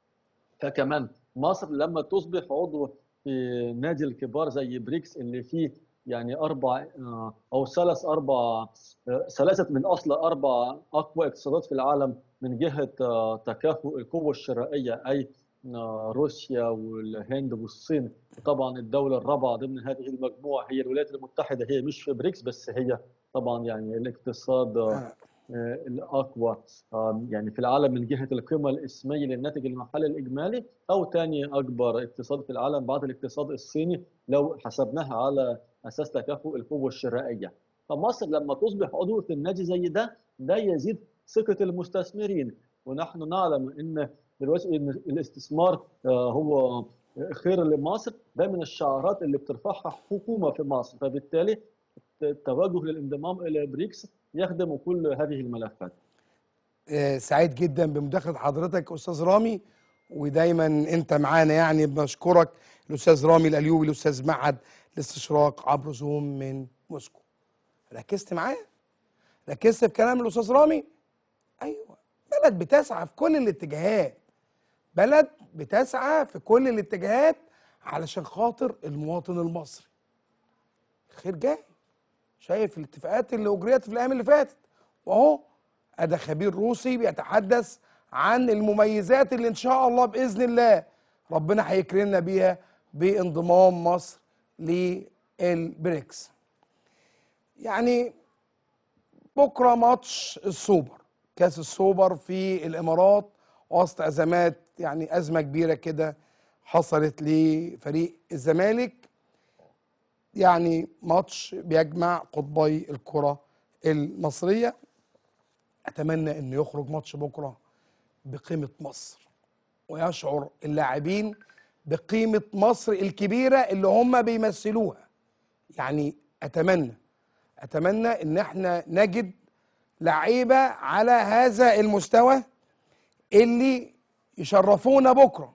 فكمان مصر لما تصبح عضو في نادي الكبار زي بريكس اللي فيه يعني اربع آه، او ثلاث اربع آه، ثلاثه من اصل اربع اقوى اقتصادات في العالم من جهه آه، تكافؤ القوه الشرائيه اي آه، روسيا والهند والصين وطبعا الدوله الرابعه ضمن هذه المجموعه هي الولايات المتحده هي مش في بريكس بس هي طبعا يعني الاقتصاد آه، آه. آه، الأقوى آه، يعني في العالم من جهة القيمة الإسمية للناتج المحلي الإجمالي أو ثاني أكبر اقتصاد في العالم بعد الاقتصاد الصيني لو حسبناها على أساس تكافؤ القوة الشرائية فمصر لما تصبح عضو في النادي زي ده ده يزيد ثقة المستثمرين ونحن نعلم أن دلوقتي إن الاستثمار آه، هو خير لمصر ده من الشعارات اللي بترفعها حكومة في مصر فبالتالي التوجه للانضمام إلى بريكس يخدم كل هذه الملفات آه، سعيد جدا بمداخله حضرتك استاذ رامي ودايما انت معانا يعني بنشكرك الاستاذ رامي الاليوبي الاستاذ معهد الاستشراق عبر زوم من موسكو ركزت معايا ركزت في كلام الاستاذ رامي ايوه بلد بتسعى في كل الاتجاهات بلد بتسعى في كل الاتجاهات علشان خاطر المواطن المصري خير جاي شايف الاتفاقات اللي اجريت في الايام اللي فاتت واهو ادى خبير روسي بيتحدث عن المميزات اللي ان شاء الله باذن الله ربنا هيكرمنا بيها بانضمام مصر للبريكس يعني بكره ماتش السوبر كاس السوبر في الامارات وسط ازمات يعني ازمه كبيره كده حصلت لفريق الزمالك يعني ماتش بيجمع قطبي الكرة المصرية أتمنى أن يخرج ماتش بكرة بقيمة مصر ويشعر اللاعبين بقيمة مصر الكبيرة اللي هم بيمثلوها يعني أتمنى أتمنى أن احنا نجد لعيبة على هذا المستوى اللي يشرفونا بكرة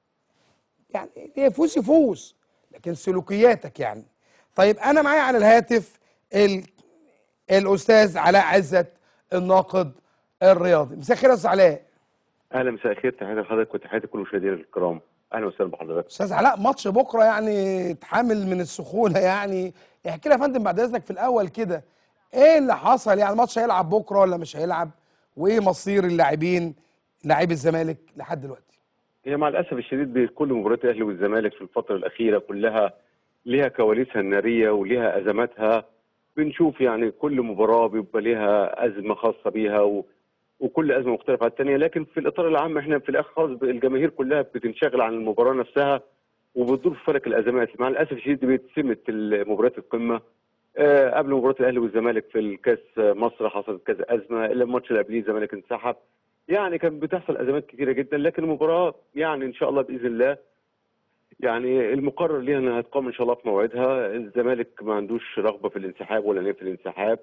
يعني اللي يفوز يفوز لكن سلوكياتك يعني طيب أنا معايا على الهاتف ال... الأستاذ علاء عزت الناقد الرياضي مساء الخير يا أستاذ علاء اهلا مساء الخير تحياتي لحضرتك وتحياتي لكل مشاهدينا الكرام اهلا وسهلا بحضرتك استاذ علاء ماتش بكره يعني اتحامل من السخونه يعني احكي لي يا فندم بعد اذنك في الاول كده ايه اللي حصل يعني الماتش هيلعب بكره ولا مش هيلعب وايه مصير اللاعبين لاعبي الزمالك لحد دلوقتي هي مع الاسف الشديد كل مباريات الاهلي والزمالك في الفتره الاخيره كلها ليها كواليسها الناريه وليها ازماتها بنشوف يعني كل مباراه بيبقى ليها ازمه خاصه بيها و... وكل ازمه مختلفه عن الثانيه لكن في الاطار العام احنا في الاخر خالص الجماهير كلها بتنشغل عن المباراه نفسها وبتدور في فلك الازمات مع الاسف الشديد بيتسمت مباريات القمه آه قبل مباراه الاهلي والزمالك في الكاس مصر حصلت كذا ازمه الا الماتش اللي قبليه الزمالك انسحب يعني كان بتحصل ازمات كثيره جدا لكن المباراه يعني ان شاء الله باذن الله يعني المقرر ليها انها هتقام ان شاء الله في موعدها الزمالك ما عندوش رغبه في الانسحاب ولا نيه في الانسحاب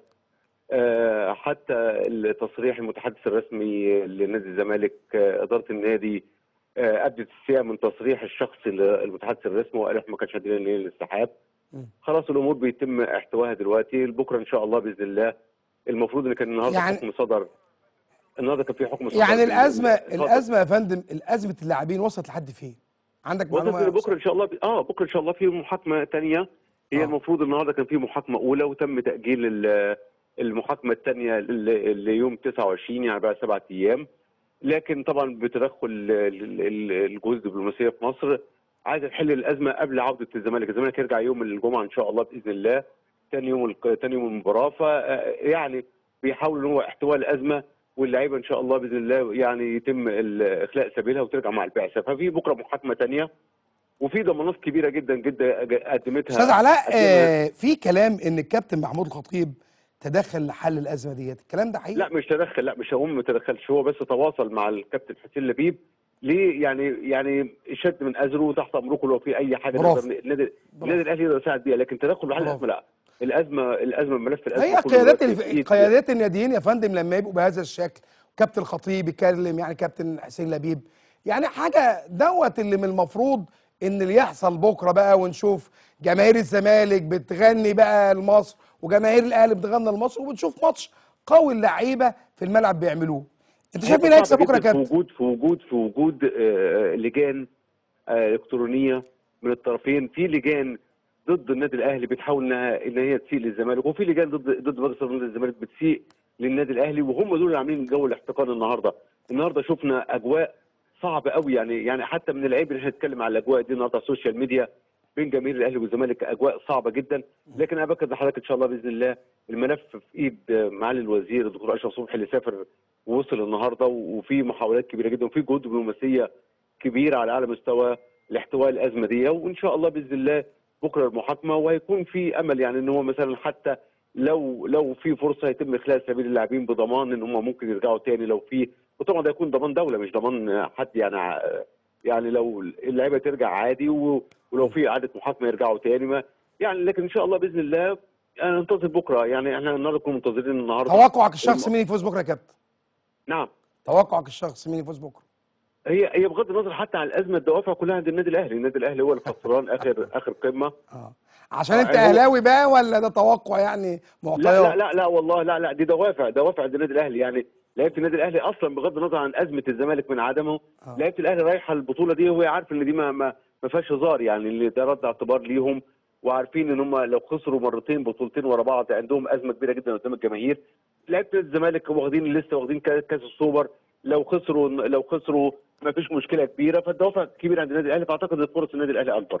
آه، حتى التصريح المتحدث الرسمي لنادي الزمالك آه، اداره النادي آه، ادت استياء من تصريح الشخص المتحدث الرسمي وقال احنا ما كانش عندنا نيه للانسحاب مم. خلاص الامور بيتم احتوائها دلوقتي بكره ان شاء الله باذن الله المفروض ان كان النهارده يعني- حكم صدر النهارده كان في حكم صدر يعني في- الازمه اتفضل. الازمه يا فندم الازمه اللاعبين وصلت لحد فين عندك وصلت معلومه إن بكره ان شاء الله اه بكره ان شاء الله في محاكمه ثانيه هي آه. آه. المفروض النهارده كان في محاكمه اولى وتم تاجيل ال- المحاكمه الثانيه ليوم 29 يعني بعد سبعة ايام لكن طبعا بتدخل ال- ال- ال- الجهود الدبلوماسيه في مصر عايزه تحل الازمه قبل عوده الزمالك، الزمالك يرجع يوم الجمعه ان شاء الله باذن الله ثاني يوم الق- ثاني يوم المباراه ف يعني بيحاول ان هو احتواء الازمه واللعيبه ان شاء الله باذن الله يعني يتم ال- اخلاء سبيلها وترجع مع البعثه ففي بكره محاكمه ثانيه وفي ضمانات كبيره جدا جدا قدمتها استاذ علاء قدمها- آه في كلام ان الكابتن محمود الخطيب تدخل لحل الازمه ديت الكلام ده حقيقي لا مش تدخل لا مش هو ما تدخلش هو بس تواصل مع الكابتن حسين لبيب ليه يعني يعني شد من ازره تحت امركم لو في اي حاجه برافو. نقدر النادي النادي الاهلي يقدر يساعد بيها لكن تدخل بحل برافو. الازمه لا الازمه الازمه ملف الازمه هي كله قيادات دلوقتي في الف... إيد- قيادات الناديين يا فندم لما يبقوا بهذا الشكل كابتن الخطيب يكلم يعني كابتن حسين لبيب يعني حاجه دوت اللي من المفروض ان اللي يحصل بكره بقى ونشوف جماهير الزمالك بتغني بقى لمصر وجماهير الاهلي بتغني لمصر وبنشوف ماتش قوي اللعيبه في الملعب بيعملوه انت شايف مين هيبقى هيكسب صعب بكره يا جداً كابتن في وجود في وجود في وجود آه، لجان آه، الكترونيه من الطرفين في لجان ضد النادي الاهلي بتحاول انها ان هي تسيء للزمالك وفي لجان ضد ضد مجلس نادي الزمالك بتسيء للنادي الاهلي وهم دول اللي عاملين جو الاحتقان النهارده النهارده شفنا اجواء صعبه قوي يعني يعني حتى من العيب ان احنا نتكلم على الاجواء دي النهارده على السوشيال ميديا بين جماهير الاهلي والزمالك اجواء صعبه جدا لكن انا باكد لحضرتك ان شاء الله باذن الله الملف في ايد آه، معالي الوزير الدكتور اشرف صبحي اللي سافر ووصل النهارده وفي محاولات كبيره جدا وفي جهود دبلوماسيه كبيره على اعلى مستوى لاحتواء الازمه دي وان شاء الله باذن الله بكره المحاكمه وهيكون في امل يعني ان هو مثلا حتى لو لو في فرصه يتم اخلاء سبيل اللاعبين بضمان ان هم ممكن يرجعوا تاني لو في وطبعا ده يكون ضمان دوله مش ضمان حد يعني ع- يعني لو اللعيبه ترجع عادي و- ولو في اعاده محاكمه يرجعوا تاني ما يعني لكن ان شاء الله باذن الله انا ننتظر بكره يعني احنا النهارده نكون منتظرين النهارده توقعك الشخص مين يفوز بكره يا كابتن نعم توقعك الشخص مين يفوز بكره هي هي بغض النظر حتى عن الازمه الدوافع كلها عند النادي الاهلي، النادي الاهلي هو الخسران اخر اخر قمه اه عشان آه، انت هو- اهلاوي بقى ولا ده توقع يعني لا معطيات لا لا لا والله لا لا دي دوافع دوافع عند النادي الاهلي يعني لعيبه النادي الاهلي اصلا بغض النظر عن ازمه الزمالك من عدمه آه. لعيبه الاهلي رايحه البطوله دي وهي عارف ان دي ما ما, ما فيهاش هزار يعني اللي ده رد اعتبار ليهم وعارفين ان هم لو خسروا مرتين بطولتين ورا بعض عندهم ازمه كبيره جدا قدام الجماهير لعيبه نادي الزمالك واخدين لسه واخدين كا- كاس السوبر لو خسروا لو خسروا ما فيش مشكله كبيره فالدوافع كبيره عند النادي الاهلي فاعتقد ان فرص النادي الاهلي اكبر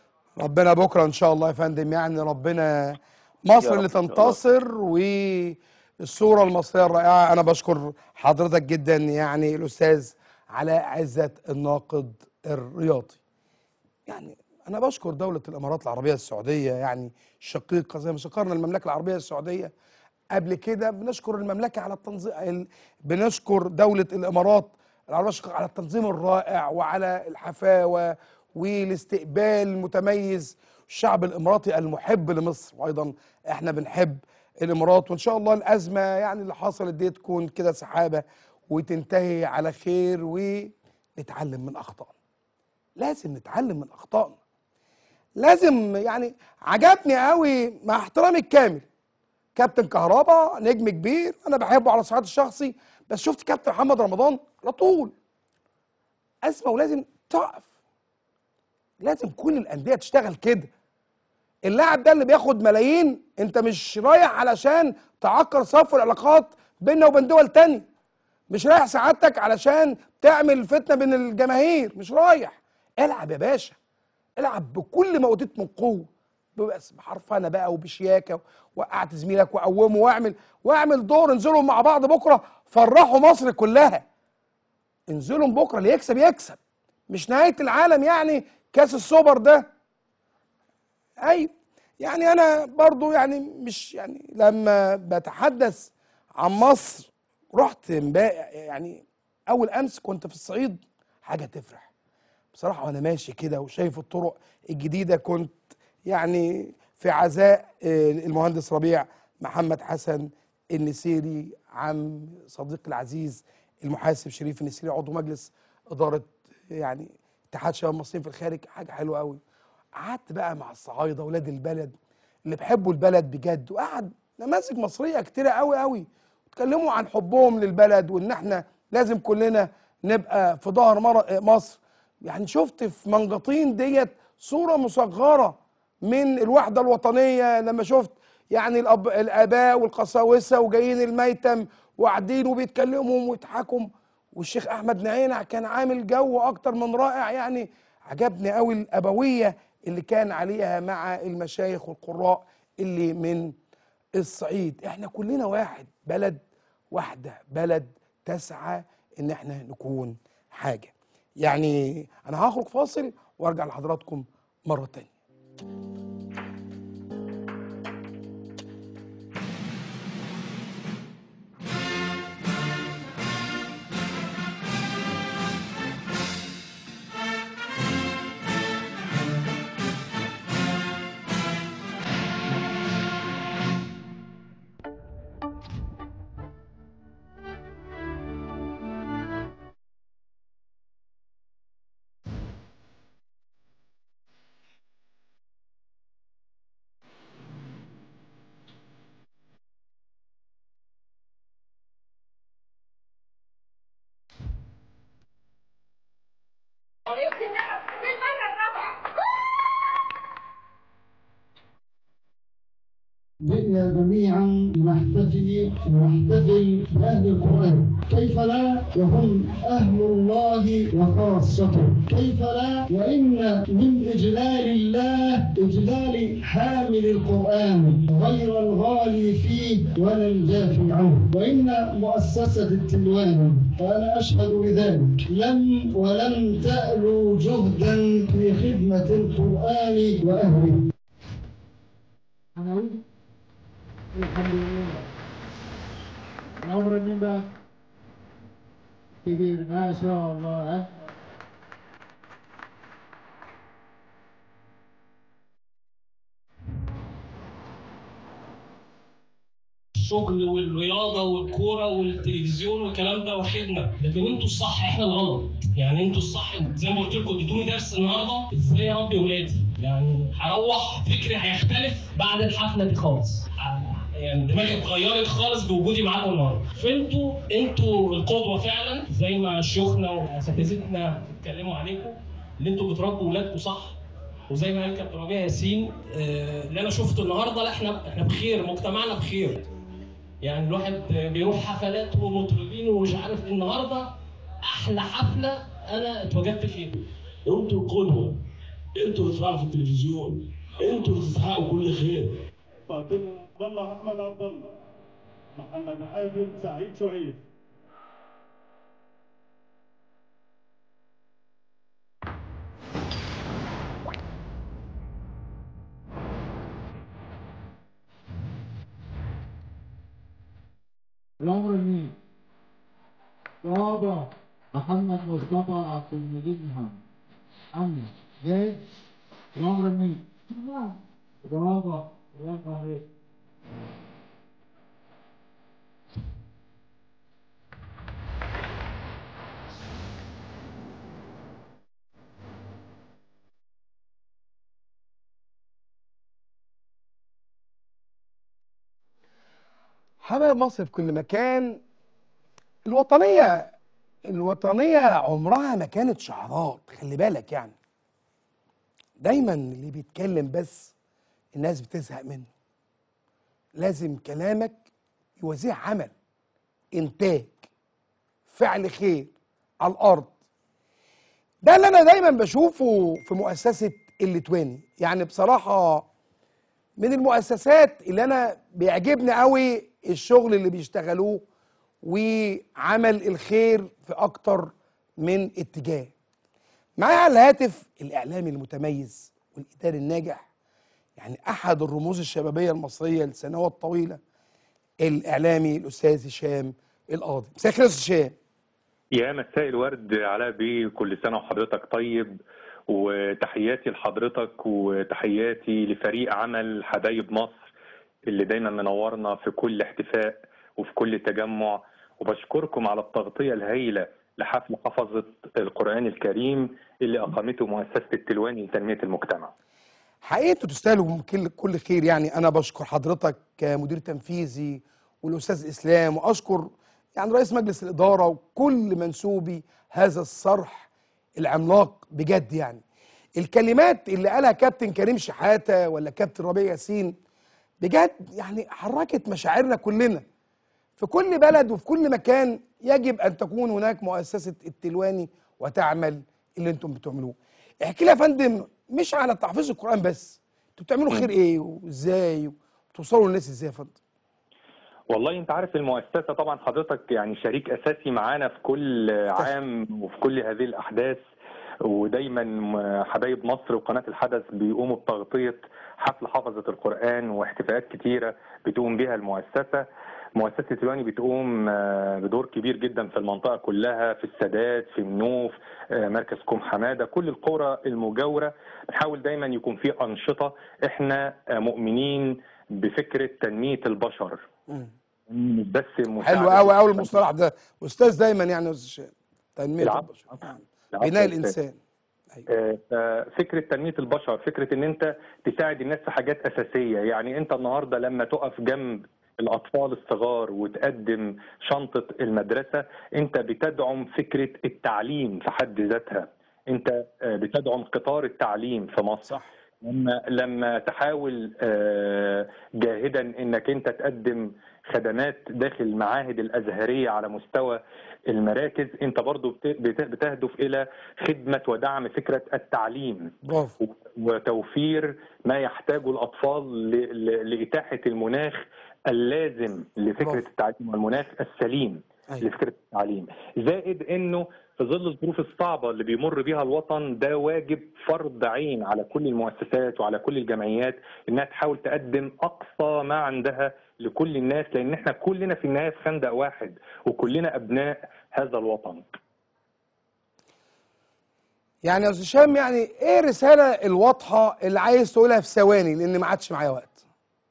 ربنا بكره ان شاء الله يا فندم يعني ربنا مصر يا رب اللي إن شاء الله. تنتصر والصوره المصريه الرائعه انا بشكر حضرتك جدا يعني الاستاذ علاء عزت الناقد الرياضي يعني انا بشكر دوله الامارات العربيه السعوديه يعني الشقيقه زي ما شكرنا المملكه العربيه السعوديه قبل كده بنشكر المملكه على التنظيم ال- بنشكر دوله الامارات العربيه الشقيقه على التنظيم الرائع وعلى الحفاوه والاستقبال المتميز الشعب الاماراتي المحب لمصر وايضا احنا بنحب الامارات وان شاء الله الازمه يعني اللي حصلت دي تكون كده سحابه وتنتهي على خير ونتعلم من اخطائنا لازم نتعلم من اخطائنا لازم يعني عجبني قوي مع احترامي الكامل كابتن كهربا نجم كبير انا بحبه على الصعيد الشخصي بس شفت كابتن محمد رمضان على طول ازمه ولازم تقف لازم كل الانديه تشتغل كده اللاعب ده اللي بياخد ملايين انت مش رايح علشان تعكر صف العلاقات بيننا وبين دول تانية مش رايح سعادتك علشان تعمل فتنه بين الجماهير مش رايح العب يا باشا العب بكل ما اوتيت من قوه بس بحرفنه بقى وبشياكه وقعت زميلك وقومه واعمل واعمل دور انزلوا مع بعض بكره فرحوا مصر كلها انزلوا بكره اللي يكسب يكسب مش نهايه العالم يعني كاس السوبر ده ايوه يعني انا برضو يعني مش يعني لما بتحدث عن مصر رحت امبارح يعني اول امس كنت في الصعيد حاجه تفرح بصراحه وانا ماشي كده وشايف الطرق الجديده كنت يعني في عزاء آه، المهندس ربيع محمد حسن النسيري عم صديقي العزيز المحاسب شريف النسيري عضو مجلس اداره يعني اتحاد شباب المصريين في الخارج حاجه حلوه قوي قعدت بقى مع الصعايده ولاد البلد اللي بيحبوا البلد بجد وقعد نماذج مصريه كتيره قوي قوي اتكلموا عن حبهم للبلد وان احنا لازم كلنا نبقى في ظهر مر- مصر يعني شفت في منجطين ديت صوره مصغره من الوحده الوطنيه لما شفت يعني الأب... الاباء والقساوسه وجايين الميتم وقاعدين وبيتكلموا ويضحكوا والشيخ احمد نعينع كان عامل جو اكتر من رائع يعني عجبني قوي الابويه اللي كان عليها مع المشايخ والقراء اللي من الصعيد احنا كلنا واحد بلد واحده بلد تسعى ان احنا نكون حاجه يعني انا هخرج فاصل وارجع لحضراتكم مره تانية جئنا جميعا نحتفي ونحتفل بأهل القرآن كيف لا وهم أهل الله وخاصته كيف لا وإن من إجلال الله إجلال حامل القرآن غير الغالي فيه ولا الجافي عنه وإن مؤسسة التلوان وأنا أشهد بذلك لم ولن تألو جهدا في خدمة القرآن وأهله الحمد لله عمر المنبر كبير ما شاء الله ها الشغل والرياضه والكوره والتلفزيون والكلام ده واخدنا لكن انتوا الصح احنا الغلط يعني انتوا الصح زي ما قلت لكم اديتوني درس النهارده ازاي اربي ولادي يعني هروح فكري هيختلف بعد الحفله دي خالص يعني دماغي اتغيرت خالص بوجودي معاكم النهارده فانتوا انتوا القدوه فعلا زي ما شيوخنا واساتذتنا اتكلموا عليكم اللي انتوا بتربوا ولادكم صح وزي ما قال كابتن ربيع ياسين آه، اللي انا شفته النهارده لا احنا احنا بخير مجتمعنا بخير يعني الواحد بيروح حفلات ومطربين ومش عارف إيه. النهارده احلى حفله انا اتوجدت فيها انتوا القدوة انتوا اللي تطلعوا في التلفزيون انتوا اللي تستحقوا كل خير فاطمة عبد الله احمد عبد الله محمد حازم سعيد شعيب الأمر مين؟ بابا محمد مصطفى عبد المجيد محمد عمي جاي الأمر مين؟ بابا برافو عليك حبايب مصر في كل مكان الوطنية الوطنية عمرها ما كانت شعارات خلي بالك يعني دايما اللي بيتكلم بس الناس بتزهق منه لازم كلامك يوازيه عمل انتاج فعل خير على الارض ده اللي انا دايما بشوفه في مؤسسه الليتواني يعني بصراحه من المؤسسات اللي انا بيعجبني قوي الشغل اللي بيشتغلوه وعمل الخير في اكتر من اتجاه معايا على الهاتف الاعلامي المتميز والاداري الناجح يعني احد الرموز الشبابيه المصريه لسنوات طويله الاعلامي الاستاذ هشام القاضي مساء الخير يا استاذ هشام يا مساء الورد علاء بيه كل سنة وحضرتك طيب وتحياتي لحضرتك وتحياتي لفريق عمل حبايب مصر اللي دايما منورنا في كل احتفاء وفي كل تجمع وبشكركم على التغطية الهائلة لحفل حفظة القرآن الكريم اللي أقامته مؤسسة التلواني لتنمية المجتمع حقيقة انتوا تستاهلوا من كل كل خير يعني انا بشكر حضرتك كمدير تنفيذي والاستاذ اسلام واشكر يعني رئيس مجلس الاداره وكل منسوبي هذا الصرح العملاق بجد يعني الكلمات اللي قالها كابتن كريم شحاته ولا كابتن ربيع ياسين بجد يعني حركت مشاعرنا كلنا في كل بلد وفي كل مكان يجب ان تكون هناك مؤسسه التلواني وتعمل اللي انتم بتعملوه احكي لي يا فندم مش على تحفيظ القران بس انتوا بتعملوا خير ايه وازاي وتوصلوا للناس ازاي يا فندم والله انت عارف المؤسسة طبعا حضرتك يعني شريك اساسي معانا في كل عام وفي كل هذه الاحداث ودايما حبايب مصر وقناة الحدث بيقوموا بتغطية حفل حفظة القرآن واحتفاءات كتيرة بتقوم بها المؤسسة مؤسسة الواني بتقوم آه، بدور كبير جدا في المنطقة كلها في السادات في منوف آه، مركز كوم حمادة كل القرى المجاورة نحاول دايما يكون في أنشطة احنا آه، مؤمنين بفكرة تنمية البشر مش بس حلو مساعدة قوي قوي المصطلح ده استاذ دايما يعني يا استاذ هشام تنميه العفو. البشر العفو بناء يا الانسان آه، آه، فكره تنميه البشر فكره ان انت تساعد الناس في حاجات اساسيه يعني انت النهارده لما تقف جنب الاطفال الصغار وتقدم شنطه المدرسه انت بتدعم فكره التعليم في حد ذاتها انت آه، بتدعم قطار التعليم في مصر صح لما لما تحاول آه، جاهدا انك انت تقدم خدمات داخل المعاهد الازهريه على مستوى المراكز انت برضو بت- بت- بتهدف الى خدمه ودعم فكره التعليم برافو وتوفير ما يحتاجه الاطفال ل- ل- لاتاحه المناخ اللازم لفكره برافو. التعليم والمناخ السليم أيوة. لفكره التعليم زائد انه في ظل الظروف الصعبه اللي بيمر بيها الوطن ده واجب فرض عين على كل المؤسسات وعلى كل الجمعيات انها تحاول تقدم اقصى ما عندها لكل الناس لان احنا كلنا في النهايه في خندق واحد وكلنا ابناء هذا الوطن يعني يا استاذ هشام يعني ايه الرساله الواضحه اللي عايز تقولها في ثواني لان ما عادش معايا وقت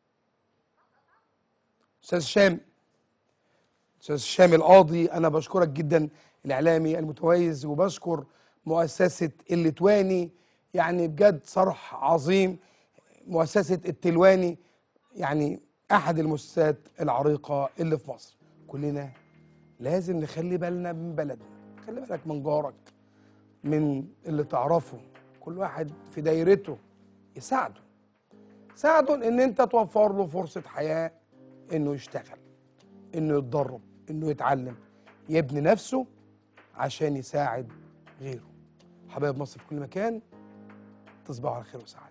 استاذ هشام استاذ هشام القاضي انا بشكرك جدا الاعلامي المتميز وبشكر مؤسسه الليتواني يعني بجد صرح عظيم مؤسسه التلواني يعني احد المؤسسات العريقه اللي في مصر كلنا لازم نخلي بالنا من بلدنا خلي بالك من جارك من اللي تعرفه كل واحد في دايرته يساعده ساعده ان انت توفر له فرصة حياة انه يشتغل انه يتدرب انه يتعلم يبني نفسه عشان يساعد غيره حبايب مصر في كل مكان تصبحوا على خير وسعادة